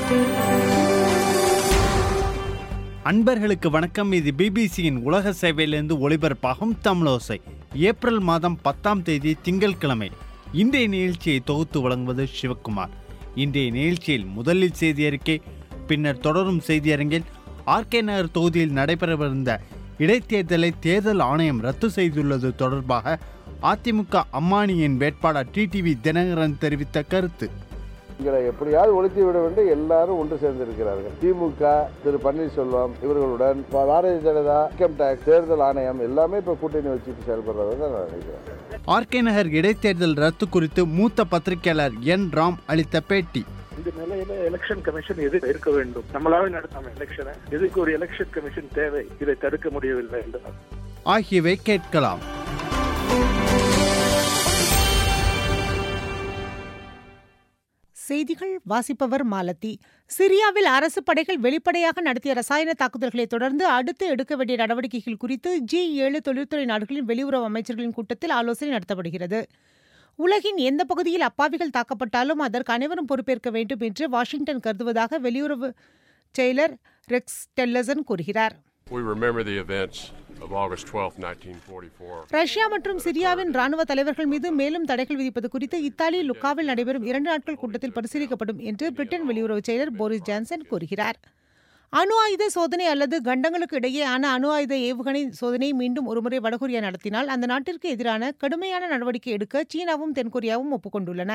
அன்பர்களுக்கு வணக்கம் இது பிபிசியின் உலக சேவையிலிருந்து ஒளிபரப்பாகும் தமிழோசை ஏப்ரல் மாதம் பத்தாம் தேதி திங்கட்கிழமை இன்றைய நிகழ்ச்சியை தொகுத்து வழங்குவது சிவக்குமார் இன்றைய நிகழ்ச்சியில் முதலில் செய்தி அறிக்கை பின்னர் தொடரும் செய்தியரங்கில் ஆர்கே நகர் தொகுதியில் நடைபெறவிருந்த இடைத்தேர்தலை தேர்தல் ஆணையம் ரத்து செய்துள்ளது தொடர்பாக அதிமுக அம்மானியின் வேட்பாளர் டிடிவி தினகரன் தெரிவித்த கருத்து எங்களை எப்படியாவது ஒழித்து விட வேண்டும் எல்லாரும் ஒன்று சேர்ந்திருக்கிறார்கள் திமுக திரு பன்னீர்செல்வம் இவர்களுடன் பா- பாரதிய ஜனதா இன்கம் டேக்ஸ் தேர்தல் ஆணையம் எல்லாமே இப்ப கூட்டணி வச்சுட்டு செயல்படுறதை தான் நான் நினைக்கிறேன் ஆர்கே நகர் இடைத்தேர்தல் ரத்து குறித்து மூத்த பத்திரிகையாளர் என் ராம் அளித்த பேட்டி இந்த நிலையில எலெக்ஷன் கமிஷன் எது இருக்க வேண்டும் நம்மளாவே நடத்தாம எலெக்ஷனை எதுக்கு ஒரு எலெக்ஷன் கமிஷன் தேவை இதை தடுக்க முடியவில்லை என்று ஆகியவை கேட்கலாம் செய்திகள் வாசிப்பவர் மாலதி சிரியாவில் அரசு படைகள் வெளிப்படையாக நடத்திய ரசாயன தாக்குதல்களை தொடர்ந்து அடுத்து எடுக்க வேண்டிய நடவடிக்கைகள் குறித்து ஜி ஏழு தொழில்துறை நாடுகளின் வெளியுறவு அமைச்சர்களின் கூட்டத்தில் ஆலோசனை நடத்தப்படுகிறது உலகின் எந்த பகுதியில் அப்பாவிகள் தாக்கப்பட்டாலும் அதற்கு அனைவரும் பொறுப்பேற்க வேண்டும் என்று வாஷிங்டன் கருதுவதாக வெளியுறவு செயலர் ரெக்ஸ் டெல்லசன் கூறுகிறார் We remember the events of August 12, 1944. Russia மற்றும் சிரியாவின் ராணுவ தலைவர்கள் மீது மேலும் தடைகள் விதிப்பது குறித்து இத்தாலி லுக்காவில் நடைபெறும் இரண்டு நாட்கள் கூட்டத்தில் பரிசீலிக்கப்படும் என்று பிரிட்டன் வெளியுறவு செயலர் போரிஸ் ஜான்சன் கூறுகிறார் அணு ஆயுத சோதனை அல்லது கண்டங்களுக்கு இடையேயான அணு ஆயுத ஏவுகணை சோதனை மீண்டும் ஒருமுறை வடகொரியா நடத்தினால் அந்த நாட்டிற்கு எதிரான கடுமையான நடவடிக்கை எடுக்க சீனாவும் தென்கொரியாவும் ஒப்புக்கொண்டுள்ளன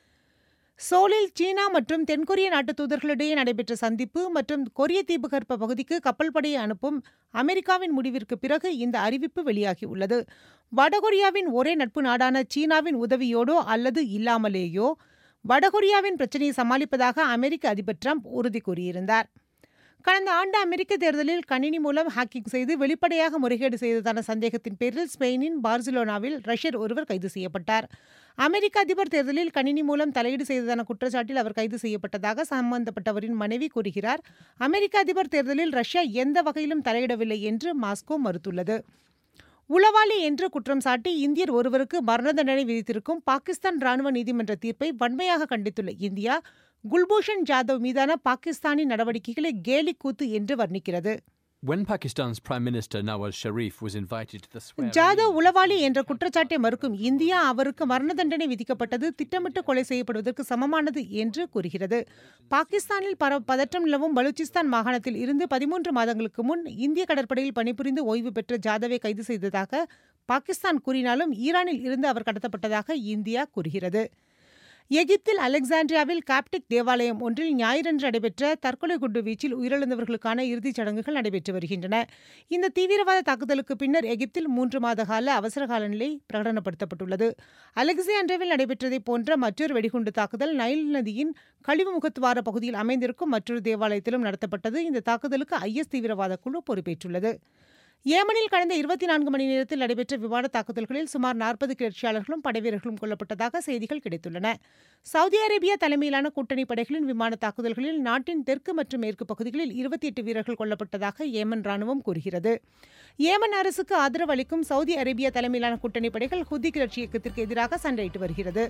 சோலில் சீனா மற்றும் தென்கொரிய நாட்டு தூதர்களிடையே நடைபெற்ற சந்திப்பு மற்றும் கொரிய தீபகற்ப பகுதிக்கு கப்பல் படையை அனுப்பும் அமெரிக்காவின் முடிவிற்கு பிறகு இந்த அறிவிப்பு வெளியாகியுள்ளது வடகொரியாவின் ஒரே நட்பு நாடான சீனாவின் உதவியோடோ அல்லது இல்லாமலேயோ வடகொரியாவின் பிரச்சனையை சமாளிப்பதாக அமெரிக்க அதிபர் ட்ரம்ப் உறுதி கூறியிருந்தார் கடந்த ஆண்டு அமெரிக்க தேர்தலில் கணினி மூலம் ஹேக்கிங் செய்து வெளிப்படையாக முறைகேடு செய்ததான சந்தேகத்தின் பேரில் ஸ்பெயினின் பார்சிலோனாவில் ரஷ்யர் ஒருவர் கைது செய்யப்பட்டார் அமெரிக்க அதிபர் தேர்தலில் கணினி மூலம் தலையீடு செய்ததான குற்றச்சாட்டில் அவர் கைது செய்யப்பட்டதாக சம்பந்தப்பட்டவரின் மனைவி கூறுகிறார் அமெரிக்க அதிபர் தேர்தலில் ரஷ்யா எந்த வகையிலும் தலையிடவில்லை என்று மாஸ்கோ மறுத்துள்ளது உளவாளி என்று குற்றம் சாட்டி இந்தியர் ஒருவருக்கு மரண தண்டனை விதித்திருக்கும் பாகிஸ்தான் ராணுவ நீதிமன்ற தீர்ப்பை வன்மையாக கண்டித்துள்ள இந்தியா குல்பூஷன் ஜாதவ் மீதான பாகிஸ்தானின் நடவடிக்கைகளை கேலி கூத்து என்று வர்ணிக்கிறது When Pakistan's Prime Minister Nawaz Sharif was invited to the swearing Jadhav உளவாளி என்ற குற்றச்சாட்டை மறுக்கும் இந்தியா அவருக்கு மரண தண்டனை விதிக்கப்பட்டது திட்டமிட்டு கொலை செய்யப்படுவதற்கு சமமானது என்று கூறுகிறது பாகிஸ்தானில் பர பதற்றம் நிலவும் பலூச்சிஸ்தான் மாகாணத்தில் இருந்து பதிமூன்று மாதங்களுக்கு முன் இந்திய கடற்படையில் பணிபுரிந்து ஓய்வு பெற்ற ஜாதவை கைது செய்ததாக பாகிஸ்தான் கூறினாலும் ஈரானில் இருந்து அவர் கடத்தப்பட்டதாக இந்தியா கூறுகிறது எகிப்தில் அலெக்சாண்ட்ரியாவில் காப்டிக் தேவாலயம் ஒன்றில் ஞாயிறன்று நடைபெற்ற தற்கொலை குண்டு வீச்சில் உயிரிழந்தவர்களுக்கான இறுதிச் சடங்குகள் நடைபெற்று வருகின்றன இந்த தீவிரவாத தாக்குதலுக்கு பின்னர் எகிப்தில் மூன்று மாத கால அவசர கால நிலை பிரகடனப்படுத்தப்பட்டுள்ளது அலெக்சாண்ட்ரியாவில் நடைபெற்றதைப் போன்ற மற்றொரு வெடிகுண்டு தாக்குதல் நைல் நதியின் கழிவு முகத்துவார பகுதியில் அமைந்திருக்கும் மற்றொரு தேவாலயத்திலும் நடத்தப்பட்டது இந்த தாக்குதலுக்கு ஐஎஸ் தீவிரவாத குழு பொறுப்பேற்றுள்ளது ஏமனில் கடந்த இருபத்தி நான்கு மணி நேரத்தில் நடைபெற்ற விமான தாக்குதல்களில் சுமார் நாற்பது கிளர்ச்சியாளர்களும் படைவீரர்களும் கொல்லப்பட்டதாக செய்திகள் கிடைத்துள்ளன சவுதி அரேபியா தலைமையிலான கூட்டணி படைகளின் விமான தாக்குதல்களில் நாட்டின் தெற்கு மற்றும் மேற்கு பகுதிகளில் இருபத்தி எட்டு வீரர்கள் கொல்லப்பட்டதாக ஏமன் ராணுவம் கூறுகிறது ஏமன் அரசுக்கு ஆதரவு அளிக்கும் சவுதி அரேபியா தலைமையிலான கூட்டணி படைகள் ஹுதி கிளர்ச்சி இயக்கத்திற்கு எதிராக சண்டையிட்டு வருகிறது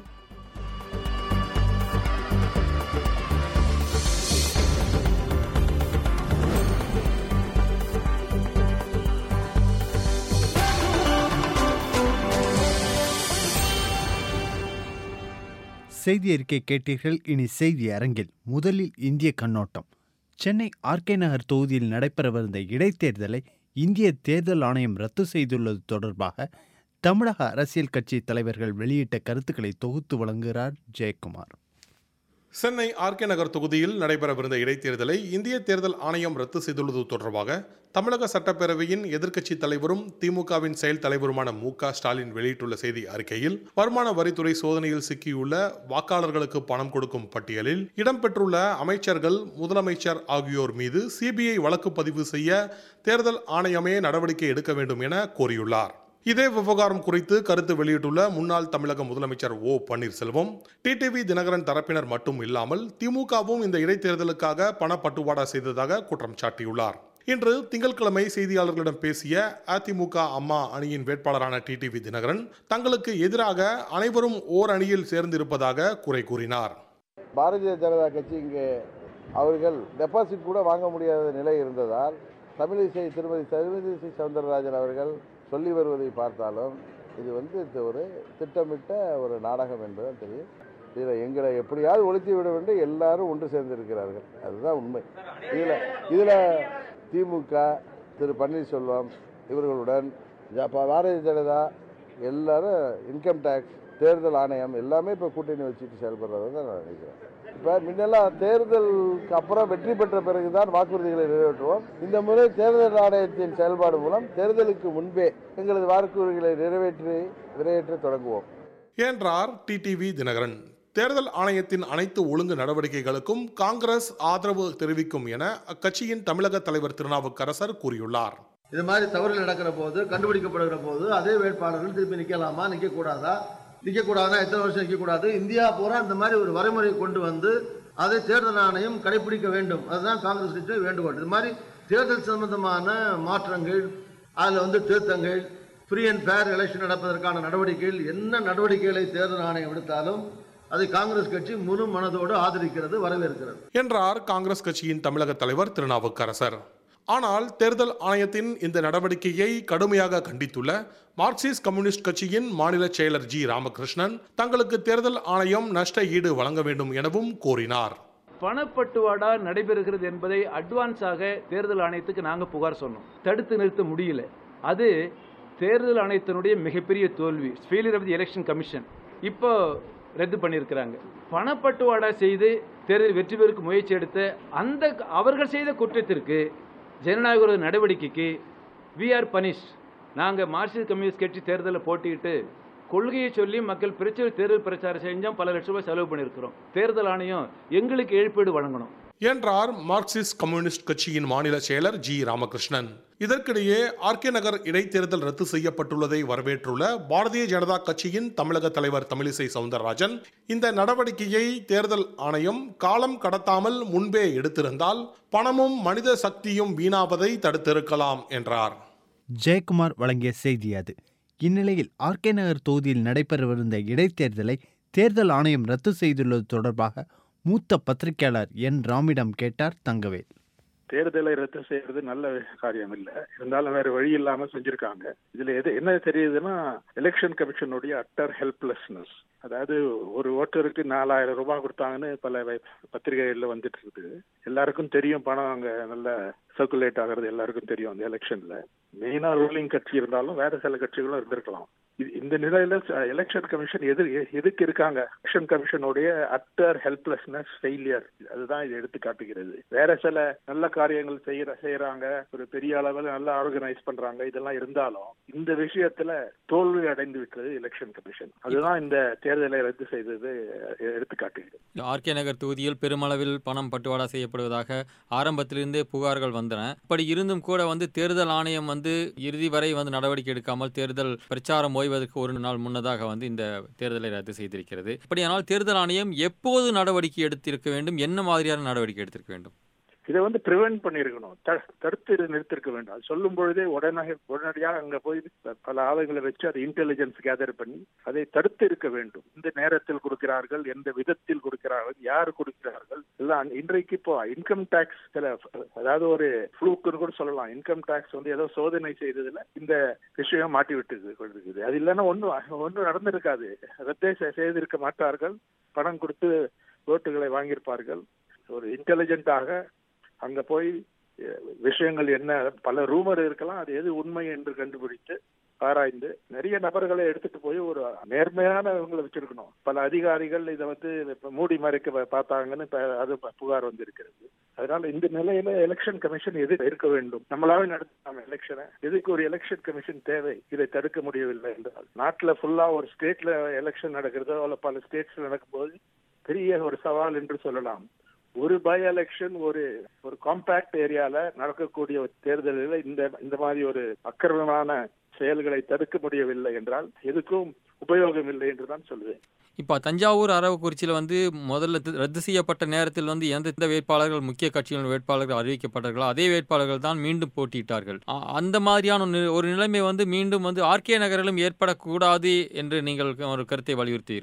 செய்தி அறிக்கை கேட்டீர்கள் இனி செய்தி அரங்கில் முதலில் இந்திய கண்ணோட்டம் சென்னை ஆர்கே நகர் தொகுதியில் நடைபெறவிருந்த இடைத்தேர்தலை இந்திய தேர்தல் ஆணையம் ரத்து செய்துள்ளது தொடர்பாக தமிழக அரசியல் கட்சி தலைவர்கள் வெளியிட்ட கருத்துக்களை தொகுத்து வழங்குகிறார் ஜெயக்குமார் சென்னை ஆர்கே நகர் தொகுதியில் நடைபெறவிருந்த இடைத்தேர்தலை இந்திய தேர்தல் ஆணையம் ரத்து செய்துள்ளது தொடர்பாக தமிழக சட்டப்பேரவையின் எதிர்க்கட்சித் தலைவரும் திமுகவின் செயல் தலைவருமான மு க ஸ்டாலின் வெளியிட்டுள்ள செய்தி அறிக்கையில் வருமான வரித்துறை சோதனையில் சிக்கியுள்ள வாக்காளர்களுக்கு பணம் கொடுக்கும் பட்டியலில் இடம்பெற்றுள்ள அமைச்சர்கள் முதலமைச்சர் ஆகியோர் மீது சிபிஐ வழக்கு பதிவு செய்ய தேர்தல் ஆணையமே நடவடிக்கை எடுக்க வேண்டும் என கோரியுள்ளார் இதே விவகாரம் குறித்து கருத்து வெளியிட்டுள்ள முன்னாள் தமிழக முதலமைச்சர் ஓ பன்னீர்செல்வம் டிடிவி தினகரன் தரப்பினர் மட்டும் இல்லாமல் திமுகவும் இந்த இடைத்தேர்தலுக்காக பணப்பட்டுவாடா செய்ததாக குற்றம் சாட்டியுள்ளார் இன்று திங்கட்கிழமை செய்தியாளர்களிடம் பேசிய அதிமுக அம்மா அணியின் வேட்பாளரான டிடிவி தினகரன் தங்களுக்கு எதிராக அனைவரும் ஓர் அணியில் சேர்ந்திருப்பதாக குறை கூறினார் பாரதிய ஜனதா கட்சி இங்கே அவர்கள் டெபாசிட் கூட வாங்க முடியாத நிலை இருந்ததால் தமிழிசை திருமதி தமிழிசை சவுந்தரராஜன் அவர்கள் சொல்லி வருவதை பார்த்தாலும் இது வந்து இது ஒரு திட்டமிட்ட ஒரு நாடகம் என்பதுதான் தெரியும் இதில் எங்களை எப்படியாவது ஒழித்து விட வேண்டும் எல்லாரும் ஒன்று சேர்ந்திருக்கிறார்கள் அதுதான் உண்மை இதில் இதில் திமுக திரு பன்னீர்செல்வம் இவர்களுடன் ஜ- ப- பாரதிய ஜனதா எல்லாரும் இன்கம் டேக்ஸ் தேர்தல் ஆணையம் எல்லாமே இப்போ கூட்டணி வச்சுட்டு செயல்படுறதை தான் நான் நினைக்கிறேன் இப்போ முன்னெல்லாம் தேர்தலுக்கு அப்புறம் வெற்றி பெற்ற பிறகுதான் வாக்குறுதிகளை நிறைவேற்றுவோம் இந்த முறை தேர்தல் ஆணையத்தின் செயல்பாடு மூலம் தேர்தலுக்கு முன்பே எங்களது வாக்குறுதிகளை நிறைவேற்றி நிறைவேற்ற தொடங்குவோம் என்றார் டிடிவி தினகரன் தேர்தல் ஆணையத்தின் அனைத்து ஒழுங்கு நடவடிக்கைகளுக்கும் காங்கிரஸ் ஆதரவு தெரிவிக்கும் என அக்கட்சியின் தமிழக தலைவர் திருநாவுக்கரசர் கூறியுள்ளார் இது மாதிரி தவறுகள் நடக்கிற போது கண்டுபிடிக்கப்படுகிற போது அதே வேட்பாளர்கள் திருப்பி நிற்கலாமா நிற்கக்கூடாதா நிற்கக்கூடாதுன்னா எத்தனை வருஷம் நிற்கக்கூடாது இந்தியா பூரா இந்த மாதிரி ஒரு வரைமுறை கொண்டு வந்து அதை தேர்தல் ஆணையம் கடைபிடிக்க வேண்டும் அதுதான் காங்கிரஸ் கட்சி வேண்டுகோள் இது மாதிரி தேர்தல் சம்பந்தமான மாற்றங்கள் அதில் வந்து திருத்தங்கள் ஃப்ரீ அண்ட் ஃபேர் எலெக்ஷன் நடப்பதற்கான நடவடிக்கைகள் என்ன நடவடிக்கைகளை தேர்தல் ஆணையம் எடுத்தாலும் அதை காங்கிரஸ் கட்சி முழு மனதோடு ஆதரிக்கிறது வரவேற்கிறது என்றார் காங்கிரஸ் கட்சியின் தமிழக தலைவர் திருநாவுக்கரசர் ஆனால் தேர்தல் ஆணையத்தின் இந்த நடவடிக்கையை கடுமையாக கண்டித்துள்ள மார்க்சிஸ்ட் கம்யூனிஸ்ட் கட்சியின் மாநில செயலர் ஜி ராமகிருஷ்ணன் தங்களுக்கு தேர்தல் ஆணையம் நஷ்ட ஈடு வழங்க வேண்டும் எனவும் கோரினார் பணப்பட்டுவாடா நடைபெறுகிறது என்பதை அட்வான்ஸாக தேர்தல் ஆணையத்துக்கு நாங்கள் புகார் சொன்னோம் தடுத்து நிறுத்த முடியல அது தேர்தல் ஆணையத்தினுடைய மிகப்பெரிய தோல்வி failure of the election commission இப்போ ரத்து பண்ணியிருக்கிறாங்க பணப்பட்டுவாடா செய்து தேர்தல் வெற்றி பெறுக்கு முயற்சி எடுத்த அந்த அவர்கள் செய்த குற்றத்திற்கு ஜனநாயக விரோத நடவடிக்கைக்கு வி ஆர் பனிஷ் நாங்கள் மார்க்சிஸ்ட் கம்யூனிஸ்ட் கட்சி தேர்தலில் போட்டியிட்டு கொள்கையை சொல்லி மக்கள் பிரச்சனை தேர்தல் பிரச்சாரம் செஞ்சோம் பல லட்ச ரூபாய் செலவு பண்ணியிருக்கிறோம் தேர்தல் ஆணையம் எங்களுக்கு இழப்பீடு வழங்கணும் என்றார் மார்க்சிஸ்ட் கம்யூனிஸ்ட் கட்சியின் மாநில செயலர் ஜி ராமகிருஷ்ணன் இதற்கிடையே ஆர்கே நகர் இடைத்தேர்தல் ரத்து செய்யப்பட்டுள்ளதை வரவேற்றுள்ள பாரதிய ஜனதா கட்சியின் தமிழக தலைவர் தமிழிசை சவுந்தரராஜன் இந்த நடவடிக்கையை தேர்தல் ஆணையம் காலம் கடத்தாமல் முன்பே எடுத்திருந்தால் பணமும் மனித சக்தியும் வீணாவதை தடுத்திருக்கலாம் என்றார் ஜெயக்குமார் வழங்கிய செய்தி அது இந்நிலையில் ஆர்கே நகர் தொகுதியில் நடைபெறவிருந்த இடைத்தேர்தலை தேர்தல் ஆணையம் ரத்து செய்துள்ளது தொடர்பாக மூத்த பத்திரிகையாளர் என் ராமிடம் கேட்டார் தங்கவேல் தேர்தலை ரத்து செய்யறது நல்ல காரியம் இல்ல இருந்தாலும் வேற வழி இல்லாம செஞ்சிருக்காங்க இதுல எது என்ன தெரியுதுன்னா எலெக்ஷன் கமிஷனுடைய அட்டர் ஹெல்ப்லெஸ்னஸ் அதாவது ஒரு ஓட்டருக்கு நாலாயிரம் ரூபாய் கொடுத்தாங்கன்னு பல வை- பத்திரிகைகள்ல வந்துட்டு இருக்குது எல்லாருக்கும் தெரியும் பணம் அங்க நல்ல சர்க்குலேட் ஆகிறது எல்லாருக்கும் தெரியும் அந்த எலெக்ஷன்ல மெயினா ரூலிங் கட்சி இருந்தாலும் வேற சில கட்சிகளும் இருந்திருக்கலாம் இது- இந்த நிலையில எலெக்ஷன் கமிஷன் எது எதுக்கு இருக்காங்க எலெக்ஷன் கமிஷனுடைய அட்டர் ஹெல்ப்லெஸ்னஸ் ஃபெயிலியர் அதுதான் இது எடுத்து காட்டுகிறது வேற சில நல்ல காரியங்கள் செய்யற செய்யறாங்க ஒரு பெரிய அளவில் நல்லா ஆர்கனைஸ் பண்றாங்க இதெல்லாம் இருந்தாலும் இந்த விஷயத்துல தோல்வி அடைந்து விட்டது எலெக்ஷன் கமிஷன் அதுதான் இந்த தேர்தலை ரத்து செய்தது எடுத்து காட்டுகிறது ஆர்கே நகர் தொகுதியில் பெருமளவில் பணம் பட்டுவாடா செய்யப்படுவதாக ஆரம்பத்திலிருந்தே புகார்கள் வந்தன அப்படி இருந்தும் கூட வந்து தேர்தல் ஆணையம் வந்து இறுதி வரை வந்து நடவடிக்கை எடுக்காமல் தேர்தல் பிரச்சாரம் ஓய்வதற்கு ஒரு நாள் முன்னதாக வந்து இந்த தேர்தலை ரத்து செய்திருக்கிறது அப்படியானால் தேர்தல் ஆணையம் எப்போது நடவடிக்கை எடுத்திருக்க வேண்டும் என்ன மாதிரியான நடவடிக்கை எடுத்திருக்க வேண்டும் இதை வந்து ப்ரிவென்ட் பண்ணிருக்கணும் த- தடுத்து இதை நிறுத்திருக்க வேண்டாம் அது சொல்லும் பொழுதே உடனே உடனடியாக அங்க போய் ப- பல ஆளுங்களை வச்சு அதை இன்டெலிஜென்ஸ் கேதர் பண்ணி அதை தடுத்து இருக்க வேண்டும் இந்த நேரத்தில் கொடுக்கிறார்கள் எந்த விதத்தில் கொடுக்கிறார்கள் யார் கொடுக்கிறார்கள் எல்லாம் இன்றைக்கு இப்போ இன்கம் டாக்ஸ் சில அதாவது ஒரு ஃப்ளூக்குன்னு கூட சொல்லலாம் இன்கம் டாக்ஸ் வந்து ஏதோ சோதனை செய்ததுல இந்த விஷயம் மாட்டி விட்டு இருக்குது அது இல்லைன்னா ஒன்றும் ஒன்றும் நடந்திருக்காது ரத்தே செ- செய்திருக்க மாட்டார்கள் பணம் கொடுத்து ஓட்டுகளை வாங்கியிருப்பார்கள் ஒரு இன்டெலிஜென்ட்டாக அங்க போய் அஹ், விஷயங்கள் என்ன பல ரூமர் இருக்கலாம் அது எது உண்மை என்று கண்டுபிடித்து ஆராய்ந்து நிறைய நபர்களை எடுத்துட்டு போய் ஒரு நேர்மையானவங்களை வச்சிருக்கணும் பல அதிகாரிகள் இதை வந்து இப்ப மூடி மறைக்க பா- பார்த்தாங்கன்னு இப்ப அது ப- புகார் வந்திருக்கிறது அதனால இந்த நிலையில எலெக்ஷன் கமிஷன் எது இருக்க வேண்டும் நம்மளாவே நடத்தலாம் எலெக்ஷனை எதுக்கு ஒரு எலெக்ஷன் கமிஷன் தேவை இதை தடுக்க முடியவில்லை என்றால் நாட்டுல ஃபுல்லா ஒரு ஸ்டேட்ல எலெக்ஷன் நடக்கிறதோ அல்ல பல ஸ்டேட்ஸ்ல நடக்கும்போது பெரிய ஒரு சவால் என்று சொல்லலாம் ஒரு பை எலெக்ஷன் ஒரு ஒரு காம்பாக்ட் ஏரியால நடக்கக்கூடிய ஒரு தேர்தலில் இந்த இந்த மாதிரி ஒரு அக்கிரமமான செயல்களை தடுக்க முடியவில்லை என்றால் எதுக்கும் உபயோகம் இல்லை என்று தான் சொல்லுவேன் இப்போ தஞ்சாவூர் அரவக்குறிச்சியில் வந்து முதல்ல தி- ரத்து செய்யப்பட்ட நேரத்தில் வந்து எந்த எந்த வேட்பாளர்கள் முக்கிய கட்சிகளின் வேட்பாளர்கள் அறிவிக்கப்பட்டார்களோ அதே வேட்பாளர்கள் தான் மீண்டும் போட்டியிட்டார்கள் அ- அந்த மாதிரியான ஒரு நி- ஒரு நிலைமை வந்து மீண்டும் வந்து ஆர்கே நகரிலும் ஏற்படக்கூடாது என்று நீங்கள் ஒரு கருத்தை வலியுறுத்துவீர்களா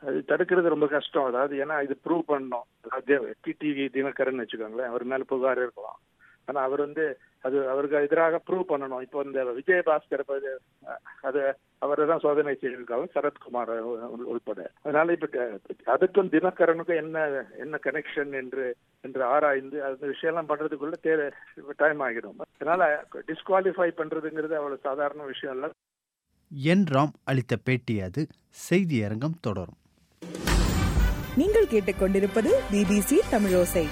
அது தடுக்கிறது ரொம்ப கஷ்டம் அதாவது ஏன்னா இது ப்ரூவ் பண்ணணும் அதாவது டிடிவி தினகரன் வச்சுக்கோங்களேன் அவர் மேல புகார் இருக்கலாம் ஆனா அவர் வந்து அது அவருக்கு எதிராக ப்ரூவ் பண்ணணும் இப்போ இந்த விஜயபாஸ்கர் ப- அது அவரை தான் சோதனை செய்திருக்காங்க சரத்குமார் உள்- உள்பட அதனால இப்ப க- அதுக்கும் தினகரனுக்கும் என்ன என்ன கனெக்ஷன் என்று என்று ஆராய்ந்து அந்த விஷயம்லாம் பண்றதுக்குள்ள தே டைம் ஆகிடும் அதனால டிஸ்குவாலிஃபை பண்றதுங்கிறது அவ்வளவு சாதாரண விஷயம் இல்ல என் ராம் அளித்த பேட்டி அது செய்தியரங்கம் தொடரும் நீங்கள் கேட்டுக்கொண்டிருப்பது பிபிசி தமிழோசை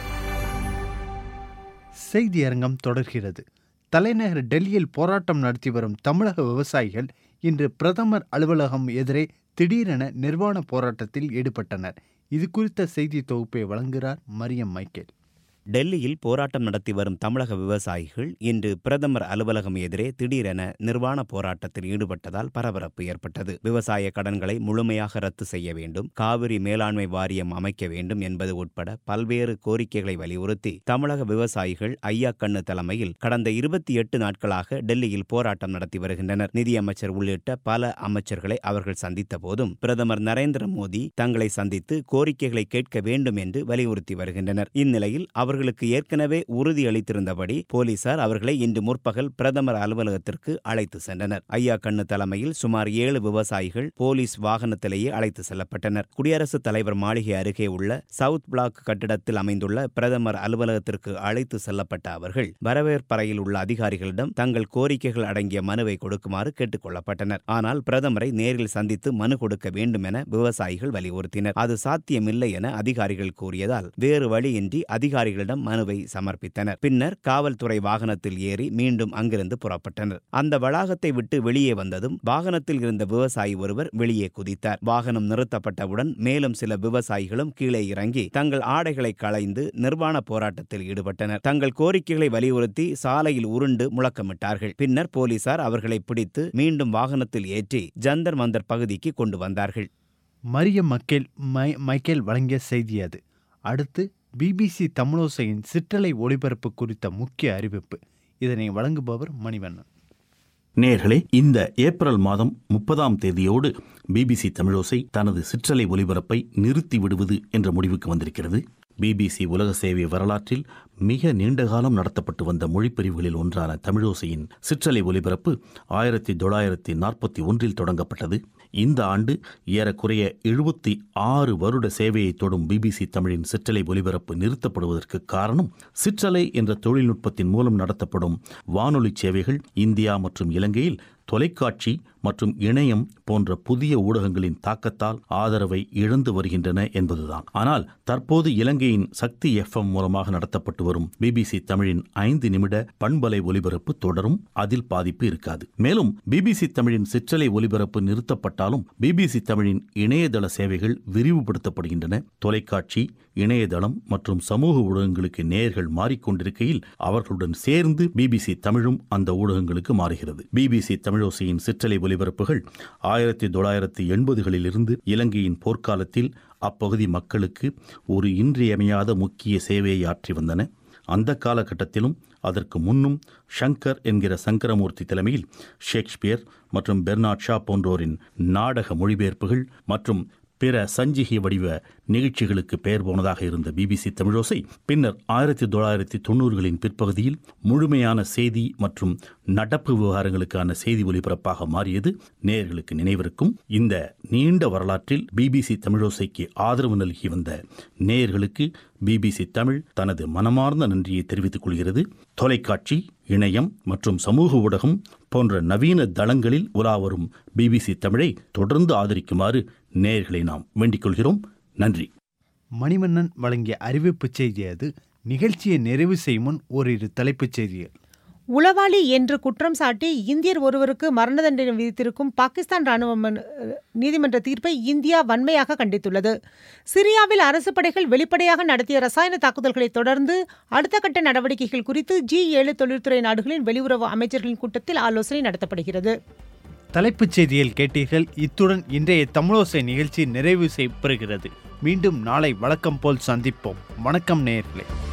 செய்தியரங்கம் தொடர்கிறது தலைநகர் டெல்லியில் போராட்டம் நடத்தி வரும் தமிழக விவசாயிகள் இன்று பிரதமர் அலுவலகம் எதிரே திடீரென நிர்வாண போராட்டத்தில் ஈடுபட்டனர் இது குறித்த செய்தி தொகுப்பை வழங்குகிறார் மரியம் மைக்கேல் டெல்லியில் போராட்டம் நடத்தி வரும் தமிழக விவசாயிகள் இன்று பிரதமர் அலுவலகம் எதிரே திடீரென நிர்வாண போராட்டத்தில் ஈடுபட்டதால் பரபரப்பு ஏற்பட்டது விவசாய கடன்களை முழுமையாக ரத்து செய்ய வேண்டும் காவிரி மேலாண்மை வாரியம் அமைக்க வேண்டும் என்பது உட்பட பல்வேறு கோரிக்கைகளை வலியுறுத்தி தமிழக விவசாயிகள் ஐயா கண்ணு தலைமையில் கடந்த இருபத்தி எட்டு நாட்களாக டெல்லியில் போராட்டம் நடத்தி வருகின்றனர் நிதியமைச்சர் உள்ளிட்ட பல அமைச்சர்களை அவர்கள் சந்தித்த போதும் பிரதமர் நரேந்திர மோடி தங்களை சந்தித்து கோரிக்கைகளை கேட்க வேண்டும் என்று வலியுறுத்தி வருகின்றனர் இந்நிலையில் அவர்களுக்கு ஏற்கனவே உறுதியளித்திருந்தபடி போலீசார் அவர்களை இன்று முற்பகல் பிரதமர் அலுவலகத்திற்கு அழைத்து சென்றனர் ஐயா கண்ணு தலைமையில் சுமார் ஏழு விவசாயிகள் போலீஸ் வாகனத்திலேயே அழைத்து செல்லப்பட்டனர் குடியரசுத் தலைவர் மாளிகை அருகே உள்ள சவுத் பிளாக் கட்டிடத்தில் அமைந்துள்ள பிரதமர் அலுவலகத்திற்கு அழைத்து செல்லப்பட்ட அவர்கள் வரவேற்பறையில் உள்ள அதிகாரிகளிடம் தங்கள் கோரிக்கைகள் அடங்கிய மனுவை கொடுக்குமாறு கேட்டுக் கொள்ளப்பட்டனர் ஆனால் பிரதமரை நேரில் சந்தித்து மனு கொடுக்க வேண்டும் என விவசாயிகள் வலியுறுத்தினர் அது சாத்தியமில்லை என அதிகாரிகள் கூறியதால் வேறு வழியின்றி அதிகாரிகளிடம் மனுவை சமர்ப்பித்தனர் பின்னர் காவல்துறை வாகனத்தில் ஏறி மீண்டும் அங்கிருந்து புறப்பட்டனர் அந்த வளாகத்தை விட்டு வெளியே வந்ததும் வாகனத்தில் இருந்த விவசாயி ஒருவர் வெளியே குதித்தார் வாகனம் நிறுத்தப்பட்டவுடன் மேலும் சில விவசாயிகளும் கீழே இறங்கி தங்கள் ஆடைகளை களைந்து நிர்வாண போராட்டத்தில் ஈடுபட்டனர் தங்கள் கோரிக்கைகளை வலியுறுத்தி சாலையில் உருண்டு முழக்கமிட்டார்கள் பின்னர் போலீசார் அவர்களை பிடித்து மீண்டும் வாகனத்தில் ஏற்றி ஜந்தர் மந்தர் பகுதிக்கு கொண்டு வந்தார்கள் மரியம் மக்கேல் மை மைக்கேல் வழங்கிய செய்தி அது அடுத்து பிபிசி தமிழோசையின் சிற்றலை ஒளிபரப்பு குறித்த முக்கிய அறிவிப்பு இதனை வழங்குபவர் மணிவண்ணன் நேர்களே இந்த ஏப்ரல் மாதம் முப்பதாம் தேதியோடு பிபிசி தமிழோசை தனது சிற்றலை ஒலிபரப்பை நிறுத்தி விடுவது என்ற முடிவுக்கு வந்திருக்கிறது பிபிசி உலக சேவை வரலாற்றில் மிக நீண்ட காலம் நடத்தப்பட்டு வந்த மொழிப்பிரிவுகளில் ஒன்றான தமிழோசையின் சிற்றலை ஒலிபரப்பு ஆயிரத்தி தொள்ளாயிரத்தி நாற்பத்தி ஒன்றில் தொடங்கப்பட்டது இந்த ஆண்டு ஏறக்குறைய எழுபத்தி ஆறு வருட சேவையை தொடும் பிபிசி தமிழின் சிற்றலை ஒலிபரப்பு நிறுத்தப்படுவதற்கு காரணம் சிற்றலை என்ற தொழில்நுட்பத்தின் மூலம் நடத்தப்படும் வானொலி சேவைகள் இந்தியா மற்றும் இலங்கையில் தொலைக்காட்சி மற்றும் இணையம் போன்ற புதிய ஊடகங்களின் தாக்கத்தால் ஆதரவை இழந்து வருகின்றன என்பதுதான் ஆனால் தற்போது இலங்கையின் சக்தி எஃப்எம் மூலமாக நடத்தப்பட்டு வரும் பிபிசி தமிழின் ஐந்து நிமிட பண்பலை ஒலிபரப்பு தொடரும் அதில் பாதிப்பு இருக்காது மேலும் பிபிசி தமிழின் சிற்றலை ஒலிபரப்பு நிறுத்தப்பட்டாலும் பிபிசி தமிழின் இணையதள சேவைகள் விரிவுபடுத்தப்படுகின்றன தொலைக்காட்சி இணையதளம் மற்றும் சமூக ஊடகங்களுக்கு நேயர்கள் மாறிக்கொண்டிருக்கையில் அவர்களுடன் சேர்ந்து பிபிசி தமிழும் அந்த ஊடகங்களுக்கு மாறுகிறது பிபிசி தமிழோசையின் சிற்றலை ஒலிபரப்புகள் ஆயிரத்தி தொள்ளாயிரத்தி எண்பதுகளிலிருந்து இலங்கையின் போர்க்காலத்தில் அப்பகுதி மக்களுக்கு ஒரு இன்றியமையாத முக்கிய சேவையை ஆற்றி வந்தன அந்த காலகட்டத்திலும் அதற்கு முன்னும் ஷங்கர் என்கிற சங்கரமூர்த்தி தலைமையில் ஷேக்ஸ்பியர் மற்றும் பெர்னாட் ஷா போன்றோரின் நாடக மொழிபெயர்ப்புகள் மற்றும் பிற சஞ்சிகை வடிவ நிகழ்ச்சிகளுக்கு பெயர் போனதாக இருந்த பிபிசி தமிழோசை பின்னர் ஆயிரத்தி தொள்ளாயிரத்தி தொண்ணூறுகளின் பிற்பகுதியில் முழுமையான செய்தி மற்றும் நடப்பு விவகாரங்களுக்கான செய்தி ஒலிபரப்பாக மாறியது நேயர்களுக்கு நினைவிருக்கும் இந்த நீண்ட வரலாற்றில் பிபிசி தமிழோசைக்கு ஆதரவு நல்கி வந்த நேயர்களுக்கு பிபிசி தமிழ் தனது மனமார்ந்த நன்றியை தெரிவித்துக் கொள்கிறது தொலைக்காட்சி இணையம் மற்றும் சமூக ஊடகம் போன்ற நவீன தளங்களில் உலாவரும் பிபிசி தமிழை தொடர்ந்து ஆதரிக்குமாறு நேயர்களை நாம் வேண்டிக் கொள்கிறோம் நன்றி மணிவண்ணன் வழங்கிய அறிவிப்பு செய்தி அது நிகழ்ச்சியை நிறைவு செய்யும் முன் ஓரிரு தலைப்புச் செய்திகள் உளவாளி என்று குற்றம் சாட்டி இந்தியர் ஒருவருக்கு மரண தண்டனை விதித்திருக்கும் பாகிஸ்தான் ராணுவ மன்- நீதிமன்ற தீர்ப்பை இந்தியா வன்மையாக கண்டித்துள்ளது சிரியாவில் அரசு படைகள் வெளிப்படையாக நடத்திய ரசாயன தாக்குதல்களை தொடர்ந்து அடுத்த கட்ட நடவடிக்கைகள் குறித்து ஜி ஏழு தொழில்துறை நாடுகளின் வெளியுறவு அமைச்சர்களின் கூட்டத்தில் ஆலோசனை நடத்தப்படுகிறது தலைப்புச் செய்தியில் கேட்டீர்கள் இத்துடன் இன்றைய தமிழோசை நிகழ்ச்சி நிறைவு செய்யப்படுகிறது மீண்டும் நாளை வழக்கம் போல் சந்திப்போம் வணக்கம் நேயர்களே